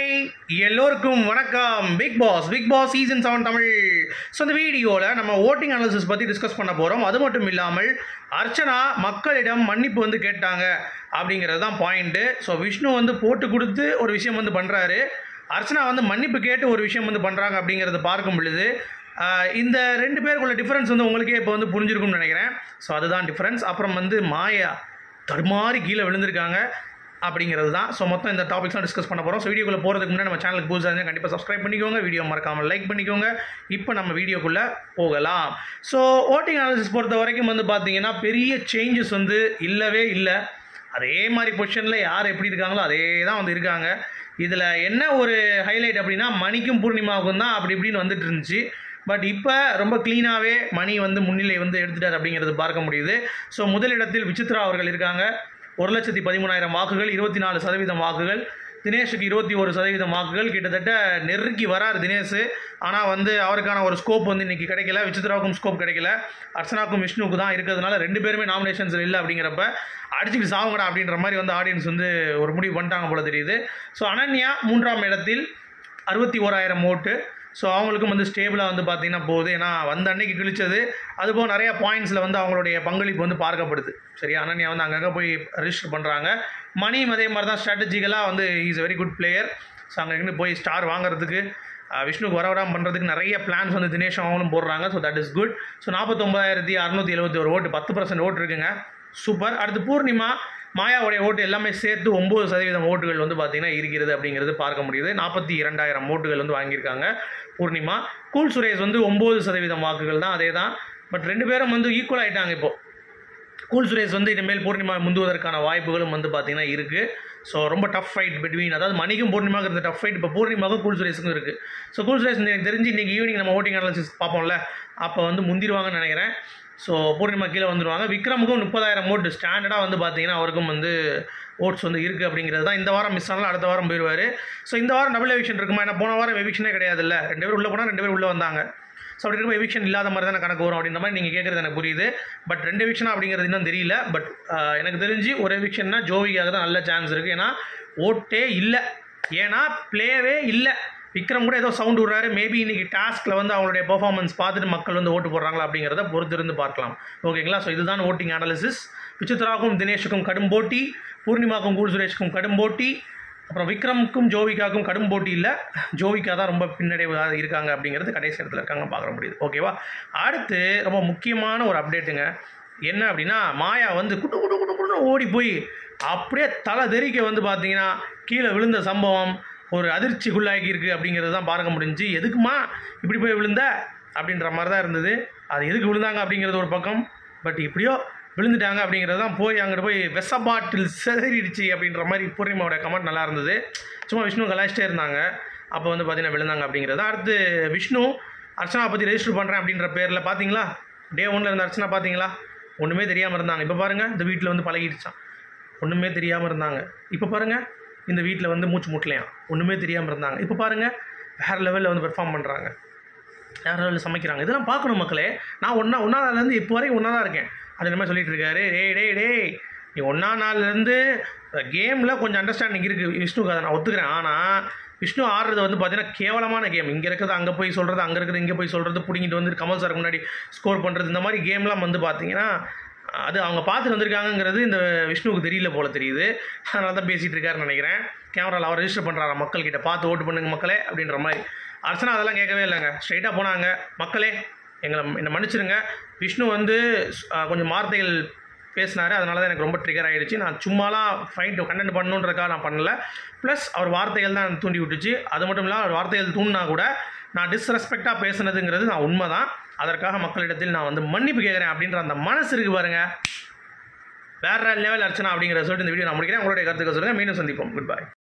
hi எல்லோருக்கும் வணக்கம் Bigg Boss Bigg Boss season seven Tamil so இந்த வீடியோவில் நம்ம ஓட்டிங் அனாலிசிஸ் பற்றி டிஸ்கஸ் பண்ண போகிறோம் அது மட்டும் இல்லாமல் அர்ச்சனா மக்களிடம் மன்னிப்பு வந்து கேட்டாங்க அப்படிங்கிறது தான் பாயிண்ட்டு ஸோ விஷ்ணு வந்து போட்டு கொடுத்து ஒரு விஷயம் வந்து பண்ணுறாரு அர்ச்சனா வந்து மன்னிப்பு கேட்டு ஒரு விஷயம் வந்து பண்ணுறாங்க அப்படிங்கிறத பார்க்கும் பொழுது ஆஹ், இந்த ரெண்டு பேருக்குள்ள டிஃப்ரென்ஸ் வந்து உங்களுக்கே இப்போ வந்து புரிஞ்சிருக்கும்னு நினைக்கிறேன் ஸோ அதுதான் டிஃப்ரென்ஸ் அப்புறம் வந்து மாயா தடுமாறி கீழே விழுந்திருக்காங்க அப்படிங்கிறது தான் ஸோ மொத்தம் இந்த டாபிக்ஸ்லாம் டிஸ்கஸ் பண்ண போகிறோம் ஸோ வீடியோக்குள்ளே போகிறதுக்கு முன்னாடி நம்ம சேனலுக்கு புதுசாக இருந்தால் கண்டிப்பாக சப்ஸ்கிரைப் பண்ணிக்கோங்க வீடியோ மறக்காமல் லைக் பண்ணிக்கோங்க இப்போ நம்ம வீடியோக்குள்ளே போகலாம் ஸோ ஓட்டிங் அனாலிசிஸ் பொறுத்த வரைக்கும் வந்து பார்த்தீங்கன்னா பெரிய சேஞ்சஸ் வந்து இல்லவே இல்லை அதே மாதிரி பொசிஷனில் யார் எப்படி இருக்காங்களோ அதே தான் வந்து இருக்காங்க இதில் என்ன ஒரு ஹைலைட் அப்படின்னா மணிக்கும் பூர்ணிமாவுக்கும் தான் அப்படி இப்படின்னு வந்துட்டு இருந்துச்சு பட் இப்போ ரொம்ப க்ளீனாகவே மணி வந்து முன்னிலை வந்து எடுத்துட்டார் அப்படிங்கிறது பார்க்க முடியுது ஸோ முதலிடத்தில் விசித்ரா அவர்கள் இருக்காங்க ஒரு லட்சத்தி பதிமூணாயிரம் வாக்குகள் இருபத்தி நாலு சதவீதம் வாக்குகள் தினேஷுக்கு இருபத்தி ஒரு சதவீதம் வாக்குகள் கிட்டத்தட்ட நெருக்கி வரார் தினேஷ் ஆனால் வந்து அவருக்கான ஒரு ஸ்கோப் வந்து இன்னைக்கு கிடைக்கல விசித்ராவுக்கும் ஸ்கோப் கிடைக்கல அர்ச்சனாக்கும் விஷ்ணுவுக்கு தான் இருக்கிறதுனால ரெண்டு பேருமே நாமினேஷன்ஸில் இல்லை அப்படிங்கிறப்ப அடிச்சுட்டு சாவுங்கடா அப்படின்ற மாதிரி வந்து ஆடியன்ஸ் வந்து ஒரு முடிவு பண்ணிட்டாங்க போல தெரியுது ஸோ அனன்யா மூன்றாம் இடத்தில் அறுபத்தி ஓராயிரம் ஓட்டு ஸோ அவங்களுக்கும் வந்து ஸ்டேபிளாக வந்து பார்த்தீங்கன்னா போகுது ஏன்னா வந்த அன்னைக்கு கிழிச்சது அதுபோக நிறைய பாயிண்ட்ஸில் வந்து அவங்களுடைய பங்களிப்பு வந்து பார்க்கப்படுது சரியா அனன்யா வந்து அங்கங்கே போய் ரிஜிஸ்டர் பண்ணுறாங்க மணியும் அதே மாதிரி தான் ஸ்ட்ராட்டஜிக்கலாக வந்து is very good player so அங்கே போய் ஸ்டார் வாங்குறதுக்கு அஹ், விஷ்ணுக்கு வர விடாமல் பண்ணுறதுக்கு நிறைய பிளான்ஸ் வந்து தினேஷ் அவங்களும் போடுறாங்க so that is good so நாற்பத்தொம்பதாயிரத்தி அறுநூற்றி எழுபத்தி ஒரு ஓட்டு பத்து பர்சன்ட் ஓட்டு இருக்குங்க சூப்பர் அடுத்து பூர்ணிமா மாயாவுடைய ஓட்டு எல்லாமே சேர்த்து ஒம்பது சதவீதம் ஓட்டுகள் வந்து பார்த்தீங்கன்னா இருக்கிறது அப்படிங்கிறது பார்க்க முடியுது நாற்பத்தி இரண்டாயிரம் ஓட்டுகள் வந்து வாங்கியிருக்காங்க பூர்ணிமா கூல் சுரேஷ் வந்து ஒம்பது சதவீதம் வாக்குகள் தான் அதே தான் பட் ரெண்டு பேரும் வந்து ஈக்குவல் ஆகிட்டாங்க இப்போது கூல் சுரேஷ் வந்து இனிமேல் பூர்ணிமா முந்துவதற்கான வாய்ப்புகளும் வந்து பார்த்தீங்கன்னா இருக்குது ஸோ ரொம்ப டஃப் ஃபைட் பிட்வீன் அதாவது மணிக்கும் பூர்ணிமாவுக்கு இருந்த டஃப் ஃபைட் இப்போ பூர்ணிமாவுக்கும் கூல் சுரேஷுக்கும் இருக்குது ஸோ கூல் சுரேஷ் எனக்கு தெரிஞ்சு இன்றைக்கி ஈவினிங் நம்ம ஓட்டிங் அனாலிசிஸ் பார்ப்போம்ல அப்போ வந்து முந்திருவாங்கன்னு நினைக்கிறேன் ஸோ பூர்ணிமா கீழே வந்துடுவாங்க விக்ரமுக்கும் முப்பதாயிரம் ஓட்டு ஸ்டாண்டர்டாக வந்து பார்த்தீங்கன்னா அவருக்கும் வந்து ஓட்ஸ் வந்து இருக்குது அப்படிங்கிறது தான் இந்த வாரம் மிஸ் ஆனாலும் அடுத்த வாரம் போயிடுவார் ஸோ இந்த வாரம் டபுள் எவிக்ஷன் இருக்குமா ஏன்னா போன வாரம் எவிக்ஷனே கிடையாது இல்லை ரெண்டு பேர் உள்ளே போனால் ரெண்டு பேர் உள்ளே வந்தாங்க ஸோ அப்படி இருக்கும் எவிக்ஷன் இல்லாத மாதிரி தானே கணக்கு வரும் அப்படின்ற மாதிரி நீங்கள் கேட்குறது எனக்கு புரியுது பட் ரெண்டு எவிக்ஷனா அப்படிங்கிறது இன்னும் தெரியல பட் எனக்கு தெரிஞ்சு ஒரு எவிக்ஷன்னா ஜோவிக்காக தான் நல்ல சான்ஸ் இருக்குது ஏன்னா ஓட்டே இல்லை ஏன்னா ப்ளேவே இல்லை விக்ரம் கூட ஏதோ சவுண்ட் விடுறாரு மேபி இன்னைக்கு டாஸ்கில் வந்து அவங்களுடைய பெர்ஃபார்மன்ஸ் பார்த்துட்டு மக்கள் வந்து ஓட்டு போடுறாங்களா அப்படிங்கிறத பொறுத்திருந்து பார்க்கலாம் ஓகேங்களா ஸோ இதுதான் ஓட்டிங் அனாலிசிஸ் விசித்ராவுக்கும் தினேஷுக்கும் கடும் போட்டி பூர்ணிமாக்கும் கூல் சுரேஷுக்கும் கடும் போட்டி அப்புறம் விக்ரமுக்கும் ஜோவிகாவுக்கும் கடும் போட்டி இல்லை ஜோவிகா தான் ரொம்ப பின்னடைவாக இருக்காங்க அப்படிங்கிறது கடைசி இடத்துல இருக்காங்க பார்க்க முடியுது ஓகேவா அடுத்து ரொம்ப முக்கியமான ஒரு அப்டேட்டுங்க என்ன அப்படின்னா மாயா வந்து குட்டு குட்டு குட்டு குட்டுன்னு ஓடி போய் அப்படியே தலை தெறிக்க வந்து பார்த்தீங்கன்னா கீழே விழுந்த சம்பவம் ஒரு அதிர்ச்சிக்குள்ளாக்கி இருக்குது அப்படிங்கிறது தான் பார்க்க முடிஞ்சு எதுக்குமா இப்படி போய் விழுந்த அப்படின்ற மாதிரி தான் இருந்தது அது எதுக்கு விழுந்தாங்க அப்படிங்கிறது ஒரு பக்கம் பட் இப்படியோ விழுந்துட்டாங்க அப்படிங்கிறது தான் போய் அங்கிட்டு போய் வெச பாட்டில் செதறிடுச்சு அப்படின்ற மாதிரி பூர்ணிமாவோட கமெண்ட் நல்லா இருந்தது சும்மா விஷ்ணு கலாச்சிட்டே இருந்தாங்க அப்போ வந்து பார்த்தீங்கன்னா விழுந்தாங்க அப்படிங்கிறது அடுத்து விஷ்ணு அர்ச்சனா பற்றி ரெஜிஸ்டர் பண்ணுறேன் அப்படின்ற பேரில் பார்த்தீங்களா டே ஒன்ல இருந்த அர்ச்சனா பார்த்தீங்களா ஒன்றுமே தெரியாமல் இருந்தாங்க இப்போ பாருங்கள் இந்த வீட்டில் வந்து பழகிடுச்சான் ஒன்றுமே தெரியாமல் இருந்தாங்க இப்போ பாருங்கள் இந்த வீட்டில் வந்து மூச்சு முட்டலையாம் ஒன்றுமே தெரியாமல் இருந்தாங்க இப்போ பாருங்கள் வேறு லெவலில் வந்து பெர்ஃபார்ம் பண்ணுறாங்க வேறு லெவலில் சமைக்கிறாங்க இதெல்லாம் பார்க்கணும் மக்களே நான் ஒன்றா ஒன்றாவதுலேருந்து இப்போ வரைக்கும் ஒன்றா தான் இருக்கேன் அது என்ன சொல்லிட்டு இருக்காரு டேய் டேய் டேய் நீ ஒன்றா நாள்லேருந்து கேமில் கொஞ்சம் அண்டர்ஸ்டாண்டிங் இருக்குது விஷ்ணுக்கு அதை நான் ஒத்துக்கிறேன் ஆனால் விஷ்ணு ஆடுறது வந்து பார்த்தீங்கன்னா கேவலமான கேம் இங்கே இருக்கிறது அங்கே போய் சொல்கிறது அங்கே இருக்கிறது இங்கே போய் சொல்கிறது பிடிங்கிட்டு வந்து கமல் சாருக்கு முன்னாடி ஸ்கோர் பண்ணுறது இந்த மாதிரி கேம்லாம் வந்து பார்த்தீங்கன்னா அது அவங்க பார்த்துட்டு வந்திருக்காங்கங்கிறது இந்த விஷ்ணுவுக்கு தெரியல போல தெரியுது அதனால தான் பேசிகிட்டு இருக்காருன்னு நினைக்கிறேன் கேமராவில் அவர் ரெஜிஸ்டர் பண்ணுறாரா மக்கள்கிட்ட பார்த்து ஓட்டு பண்ணுங்க மக்களே அப்படின்ற மாதிரி அர்ச்சனா அதெல்லாம் கேட்கவே இல்லைங்க ஸ்ட்ரைட்டாக போனாங்க மக்களே எங்களை என்னை மன்னிச்சிருங்க விஷ்ணு வந்து அஹ், கொஞ்சம் வார்த்தைகள் பேசினாரு அதனால தான் எனக்கு ரொம்ப ட்ரிகர் ஆகிடுச்சு நான் சும்மாலாம் ஃபைட் கண்டென்ட் பண்ணணுன்றக்காக நான் பண்ணல ப்ளஸ் அவர் வார்த்தைகள் தான் தூண்டி விட்டுச்சு அது மட்டும் இல்லாமல் அவர் வார்த்தைகள் தூண்டினா கூட நான் டிஸ்ரெஸ்பெக்டாக பேசுனதுங்கிறது நான் உண்மை தான் அதற்காக மக்களிடத்தில் நான் வந்து மன்னிப்பு கேட்குறேன் அப்படின்ற அந்த மனசு இருக்கு பாருங்க வேற லெவல் அர்ச்சனா அப்படிங்கிற சொல்லிட்டு இந்த வீடியோ நான் முடிக்கிறேன் உங்களுடைய கருத்துக்கள் சொல்லுங்கள் மீண்டும் சந்திப்போம் குட் பை